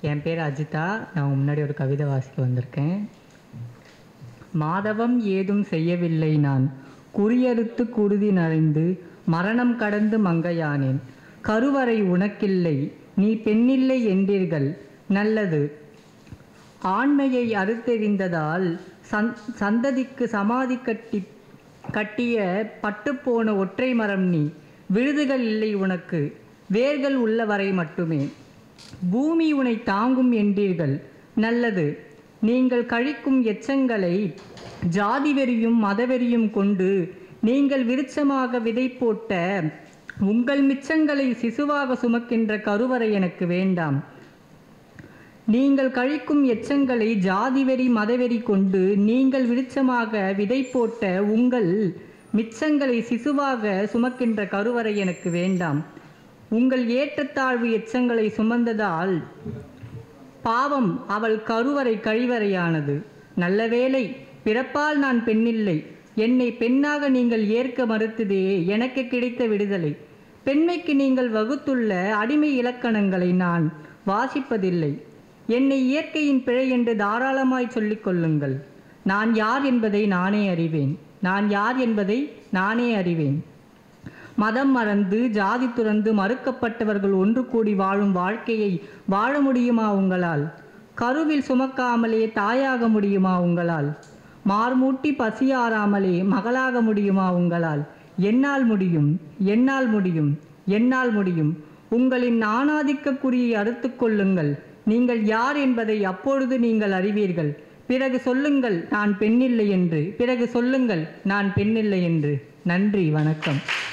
என் பேர் அஜிதா நான் முன்னாடி ஒரு கவிதை வாசிக்க வந்திருக்கேன் மாதவம் ஏதும் செய்யவில்லை நான் குறியறுத்து குருதி நனைந்து மரணம் கடந்து மங்கையானேன் கருவறை உனக்கில்லை நீ பெண்ணில்லை என்றீர்கள் நல்லது ஆண்மையை அறுத்தெறிந்ததால் சந் சந்ததிக்கு சமாதி கட்டி கட்டிய பட்டுப்போன ஒற்றை மரம் நீ விழுதுகள் இல்லை உனக்கு வேர்கள் உள்ளவரை மட்டுமே பூமி உனை தாங்கும் என்றீர்கள் நல்லது நீங்கள் கழிக்கும் எச்சங்களை ஜாதி வெறியும் மதவெறியும் கொண்டு நீங்கள் விருட்சமாக விதை போட்ட உங்கள் மிச்சங்களை சிசுவாக சுமக்கின்ற கருவறை எனக்கு வேண்டாம் நீங்கள் கழிக்கும் எச்சங்களை ஜாதி வெறி மதவெறி கொண்டு நீங்கள் விருட்சமாக விதை போட்ட உங்கள் மிச்சங்களை சிசுவாக சுமக்கின்ற கருவறை எனக்கு வேண்டாம் உங்கள் ஏற்றத்தாழ்வு எச்சங்களை சுமந்ததால் பாவம் அவள் கருவறை கழிவறையானது நல்ல வேளை பிறப்பால் நான் பெண்ணில்லை என்னை பெண்ணாக நீங்கள் ஏற்க மறுத்ததே எனக்கு கிடைத்த விடுதலை பெண்மைக்கு நீங்கள் வகுத்துள்ள அடிமை இலக்கணங்களை நான் வாசிப்பதில்லை என்னை இயற்கையின் பிழை என்று தாராளமாய் சொல்லிக் கொள்ளுங்கள் நான் யார் என்பதை நானே அறிவேன் நான் யார் என்பதை நானே அறிவேன் மதம் மறந்து ஜாதி துறந்து மறுக்கப்பட்டவர்கள் ஒன்று கூடி வாழும் வாழ்க்கையை வாழ முடியுமா உங்களால் கருவில் சுமக்காமலே தாயாக முடியுமா உங்களால் மார்மூட்டி பசியாராமலே மகளாக முடியுமா உங்களால் என்னால் முடியும் என்னால் முடியும் என்னால் முடியும் உங்களின் ஆணாதிக்கக்குறியை அறுத்துக் கொள்ளுங்கள் நீங்கள் யார் என்பதை அப்பொழுது நீங்கள் அறிவீர்கள் பிறகு சொல்லுங்கள் நான் பெண்ணில்லை என்று பிறகு சொல்லுங்கள் நான் பெண்ணில்லை என்று நன்றி வணக்கம்